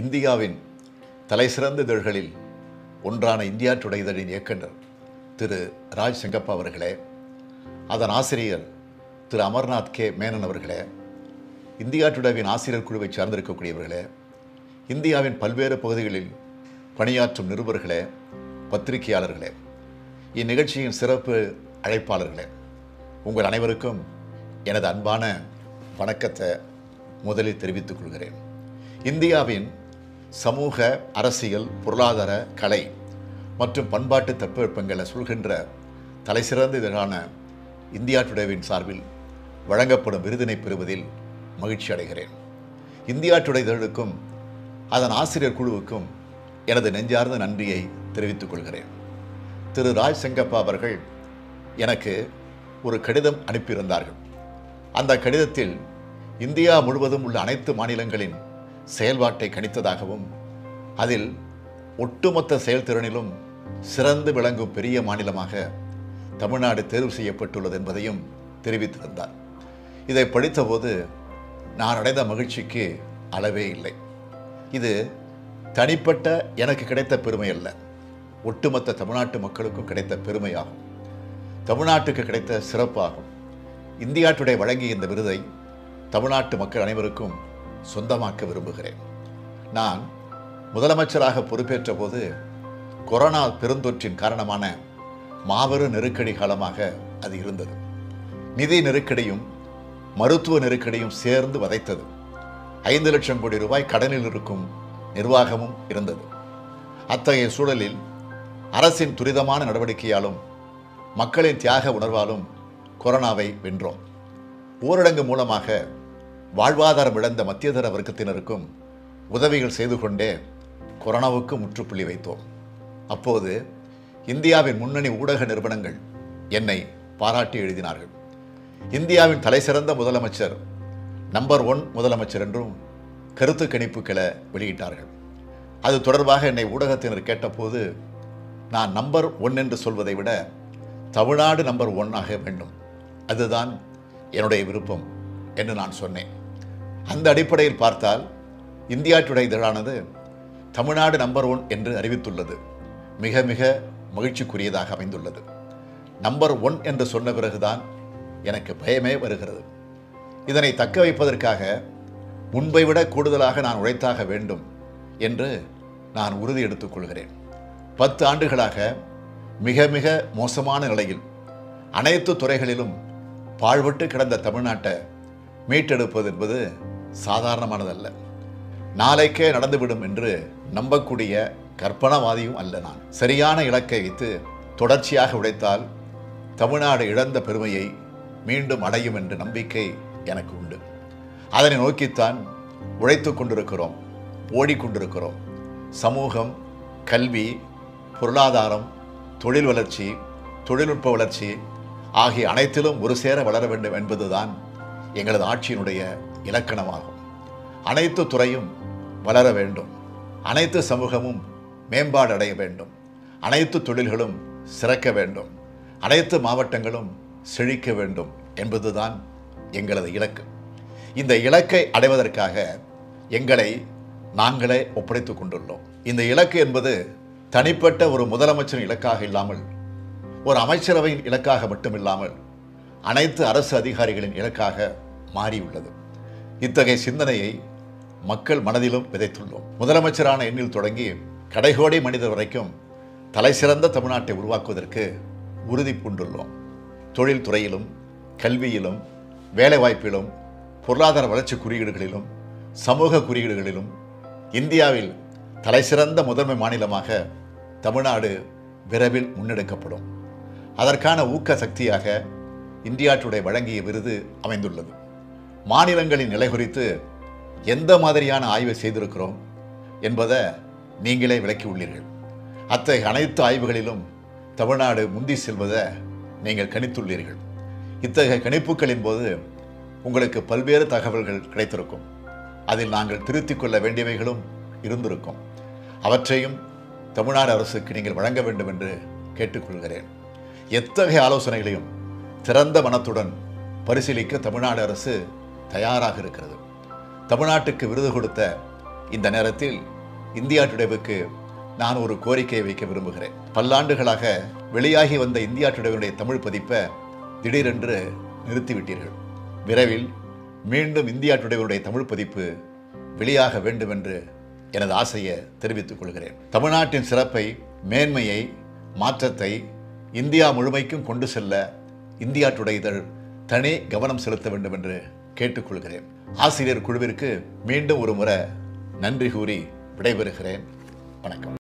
இந்தியாவின் தலைசிறந்த இதழ்களில் ஒன்றான இந்தியா டுடே இதழின் இயக்குனர் திரு ராஜ் செங்கப்பா அவர்களே அதன் ஆசிரியர் திரு அமர்நாத் கே மேனன் அவர்களே இந்தியா டுடேவின் ஆசிரியர் குழுவை சார்ந்திருக்கக்கூடியவர்களே இந்தியாவின் பல்வேறு பகுதிகளில் பணியாற்றும் நிருபர்களே பத்திரிகையாளர்களே இந்நிகழ்ச்சியின் சிறப்பு அழைப்பாளர்களே உங்கள் அனைவருக்கும் எனது அன்பான வணக்கத்தை முதலில் தெரிவித்துக் கொள்கிறேன் இந்தியாவின் சமூக அரசியல் பொருளாதார கலை மற்றும் பண்பாட்டு தட்பவெப்பங்களை சொல்கின்ற தலைசிறந்த இதழான இந்தியா டுடேவின் சார்பில் வழங்கப்படும் விருதினை பெறுவதில் மகிழ்ச்சி அடைகிறேன் இந்தியா டுடே இதழுக்கும் அதன் ஆசிரியர் குழுவுக்கும் எனது நெஞ்சார்ந்த நன்றியை தெரிவித்துக் கொள்கிறேன் திரு ராஜ் செங்கப்பா அவர்கள் எனக்கு ஒரு கடிதம் அனுப்பியிருந்தார்கள் அந்த கடிதத்தில் இந்தியா முழுவதும் உள்ள அனைத்து மாநிலங்களின் செயல்பாட்டை கணித்ததாகவும் அதில் ஒட்டுமொத்த செயல்திறனிலும் சிறந்து விளங்கும் பெரிய மாநிலமாக தமிழ்நாடு தேர்வு செய்யப்பட்டுள்ளது என்பதையும் தெரிவித்திருந்தார் இதை படித்தபோது நான் அடைந்த மகிழ்ச்சிக்கு அளவே இல்லை இது தனிப்பட்ட எனக்கு கிடைத்த பெருமை அல்ல ஒட்டுமொத்த தமிழ்நாட்டு மக்களுக்கும் கிடைத்த பெருமையாகும் தமிழ்நாட்டுக்கு கிடைத்த சிறப்பாகும் இந்தியா டுடே வழங்கிய இந்த விருதை தமிழ்நாட்டு மக்கள் அனைவருக்கும் சொந்தமாக்க விரும்புகிறேன் நான் முதலமைச்சராக பொறுப்பேற்ற போது கொரோனா பெருந்தொற்றின் காரணமான மாபெரும் நெருக்கடி காலமாக அது இருந்தது நிதி நெருக்கடியும் மருத்துவ நெருக்கடியும் சேர்ந்து வதைத்தது ஐந்து லட்சம் கோடி ரூபாய் கடனில் இருக்கும் நிர்வாகமும் இருந்தது அத்தகைய சூழலில் அரசின் துரிதமான நடவடிக்கையாலும் மக்களின் தியாக உணர்வாலும் கொரோனாவை வென்றோம் ஊரடங்கு மூலமாக வாழ்வாதாரம் இழந்த மத்தியதர வர்க்கத்தினருக்கும் உதவிகள் செய்து கொண்டே கொரோனாவுக்கு முற்றுப்புள்ளி வைத்தோம் அப்போது இந்தியாவின் முன்னணி ஊடக நிறுவனங்கள் என்னை பாராட்டி எழுதினார்கள் இந்தியாவின் தலைசிறந்த முதலமைச்சர் நம்பர் ஒன் முதலமைச்சர் என்றும் கருத்து கணிப்புகளை வெளியிட்டார்கள் அது தொடர்பாக என்னை ஊடகத்தினர் கேட்டபோது நான் நம்பர் ஒன் என்று சொல்வதை விட தமிழ்நாடு நம்பர் ஒன் ஆக வேண்டும் அதுதான் என்னுடைய விருப்பம் என்று நான் சொன்னேன் அந்த அடிப்படையில் பார்த்தால் இந்தியா டுடே இதழானது தமிழ்நாடு நம்பர் ஒன் என்று அறிவித்துள்ளது மிக மிக மகிழ்ச்சிக்குரியதாக அமைந்துள்ளது நம்பர் ஒன் என்று சொன்ன பிறகுதான் எனக்கு பயமே வருகிறது இதனை தக்க வைப்பதற்காக முன்பை விட கூடுதலாக நான் உழைத்தாக வேண்டும் என்று நான் உறுதி எடுத்துக்கொள்கிறேன் பத்து ஆண்டுகளாக மிக மிக மோசமான நிலையில் அனைத்து துறைகளிலும் பாழ்பட்டு கிடந்த தமிழ்நாட்டை மீட்டெடுப்பது என்பது சாதாரணமானதல்ல நாளைக்கே நடந்துவிடும் என்று நம்பக்கூடிய கற்பனவாதியும் அல்ல நான் சரியான இலக்கை வைத்து தொடர்ச்சியாக உழைத்தால் தமிழ்நாடு இழந்த பெருமையை மீண்டும் அடையும் என்ற நம்பிக்கை எனக்கு உண்டு அதனை நோக்கித்தான் உழைத்து கொண்டிருக்கிறோம் ஓடிக்கொண்டிருக்கிறோம் சமூகம் கல்வி பொருளாதாரம் தொழில் வளர்ச்சி தொழில்நுட்ப வளர்ச்சி ஆகிய அனைத்திலும் ஒரு சேர வளர வேண்டும் என்பதுதான் எங்களது ஆட்சியினுடைய இலக்கணமாகும் அனைத்து துறையும் வளர வேண்டும் அனைத்து சமூகமும் மேம்பாடு அடைய வேண்டும் அனைத்து தொழில்களும் சிறக்க வேண்டும் அனைத்து மாவட்டங்களும் செழிக்க வேண்டும் என்பதுதான் எங்களது இலக்கு இந்த இலக்கை அடைவதற்காக எங்களை நாங்களே ஒப்படைத்துக் கொண்டுள்ளோம் இந்த இலக்கு என்பது தனிப்பட்ட ஒரு முதலமைச்சரின் இலக்காக இல்லாமல் ஒரு அமைச்சரவையின் இலக்காக மட்டுமில்லாமல் அனைத்து அரசு அதிகாரிகளின் இலக்காக மாறியுள்ளது இத்தகைய சிந்தனையை மக்கள் மனதிலும் விதைத்துள்ளோம் முதலமைச்சரான எண்ணில் தொடங்கி கடைகோடி மனிதர் வரைக்கும் தலைசிறந்த தமிழ்நாட்டை உருவாக்குவதற்கு உறுதி பூண்டுள்ளோம் தொழில் துறையிலும் கல்வியிலும் வேலைவாய்ப்பிலும் பொருளாதார வளர்ச்சி குறியீடுகளிலும் சமூக குறியீடுகளிலும் இந்தியாவில் தலைசிறந்த முதன்மை மாநிலமாக தமிழ்நாடு விரைவில் முன்னெடுக்கப்படும் அதற்கான ஊக்க சக்தியாக இந்தியா டுடே வழங்கிய விருது அமைந்துள்ளது மாநிலங்களின் நிலை குறித்து எந்த மாதிரியான ஆய்வை செய்திருக்கிறோம் என்பதை நீங்களே விளக்கியுள்ளீர்கள் அத்தகைய அனைத்து ஆய்வுகளிலும் தமிழ்நாடு முந்தி செல்வதை நீங்கள் கணித்துள்ளீர்கள் இத்தகைய கணிப்புகளின் போது உங்களுக்கு பல்வேறு தகவல்கள் கிடைத்திருக்கும் அதில் நாங்கள் திருத்திக் கொள்ள வேண்டியவைகளும் இருந்திருக்கும் அவற்றையும் தமிழ்நாடு அரசுக்கு நீங்கள் வழங்க வேண்டும் என்று கேட்டுக்கொள்கிறேன் எத்தகைய ஆலோசனைகளையும் திறந்த மனத்துடன் பரிசீலிக்க தமிழ்நாடு அரசு தயாராக இருக்கிறது தமிழ்நாட்டுக்கு விருது கொடுத்த இந்த நேரத்தில் இந்தியா டுடேவுக்கு நான் ஒரு கோரிக்கையை வைக்க விரும்புகிறேன் பல்லாண்டுகளாக வெளியாகி வந்த இந்தியா டுடேவினுடைய தமிழ் பதிப்பை திடீரென்று நிறுத்திவிட்டீர்கள் விரைவில் மீண்டும் இந்தியா டுடேவுடைய தமிழ் பதிப்பு வெளியாக வேண்டும் என்று எனது ஆசையை தெரிவித்துக் கொள்கிறேன் தமிழ்நாட்டின் சிறப்பை மேன்மையை மாற்றத்தை இந்தியா முழுமைக்கும் கொண்டு செல்ல இந்தியா டுடே இதழ் தனி கவனம் செலுத்த வேண்டும் என்று கேட்டுக்கொள்கிறேன் ஆசிரியர் குழுவிற்கு மீண்டும் ஒரு முறை நன்றி கூறி விடைபெறுகிறேன் வணக்கம்